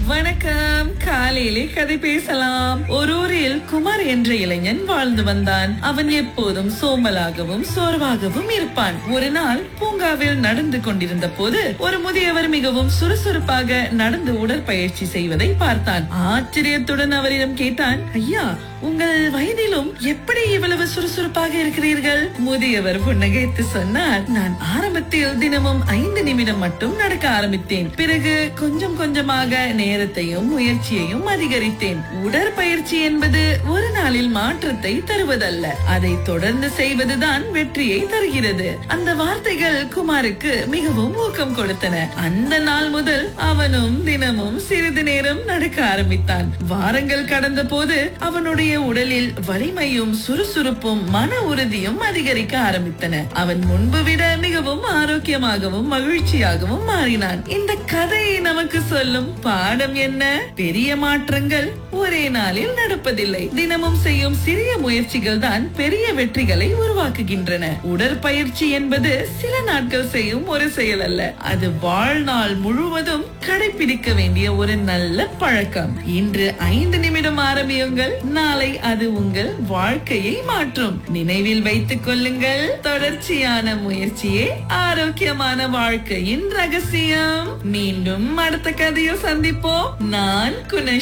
வணக்கம் காலையிலே கதை பேசலாம் ஒரு ஊரில் குமார் என்ற இளைஞன் வாழ்ந்து வந்தான் அவன் எப்போதும் சோம்பலாகவும் சோர்வாகவும் இருப்பான் ஒரு நாள் பூங்காவில் நடந்து கொண்டிருந்த போது ஒரு முதியவர் மிகவும் சுறுசுறுப்பாக நடந்து உடற்பயிற்சி செய்வதை பார்த்தான் ஆச்சரியத்துடன் அவரிடம் கேட்டான் ஐயா உங்கள் வயதிலும் எப்படி இவ்வளவு சுறுசுறுப்பாக இருக்கிறீர்கள் முதியவர் புன்னகைத்து சொன்னார் நான் ஆரம்பத்தில் தினமும் ஐந்து நிமிடம் மட்டும் நடக்க ஆரம்பித்தேன் பிறகு கொஞ்சம் கொஞ்சமாக நேரத்தையும் முயற்சியையும் அதிகரித்தேன் உடற்பயிற்சி என்பது ஒரு நாளில் மாற்றத்தை தருவதல்ல அதை தொடர்ந்து செய்வதுதான் வெற்றியை தருகிறது அந்த வார்த்தைகள் குமாருக்கு மிகவும் ஊக்கம் கொடுத்தன அந்த நாள் முதல் அவனும் தினமும் சிறிது நேரம் நடக்க ஆரம்பித்தான் வாரங்கள் கடந்த போது அவனுடைய உடலில் வலிமையும் சுறுசுறுப்பும் மன உறுதியும் அதிகரிக்க ஆரம்பித்தன அவன் முன்பு விட மிகவும் ஆரோக்கியமாகவும் மகிழ்ச்சியாகவும் மாறினான் இந்த கதை நமக்கு சொல்லும் பாடம் என்ன பெரிய மாற்றங்கள் ஒரே நாளில் நடப்பதில்லை தினமும் செய்யும் சிறிய முயற்சிகள் தான் பெரிய வெற்றிகளை உருவாக்குகின்றன உடற்பயிற்சி என்பது சில நாட்கள் செய்யும் ஒரு செயல் அல்ல அது வாழ்நாள் முழுவதும் கடைபிடிக்க வேண்டிய ஒரு நல்ல பழக்கம் இன்று ஐந்து நிமிடம் ஆரம்பியுங்கள் நாளை அது உங்கள் வாழ்க்கையை மாற்றும் நினைவில் வைத்துக் கொள்ளுங்கள் தொடர்ச்சியான முயற்சியே ஆரோக்கியமான வாழ்க்கையின் ரகசியம் மீண்டும் அடுத்த கதையில் சந்திப்போம் நான் குணேஷ்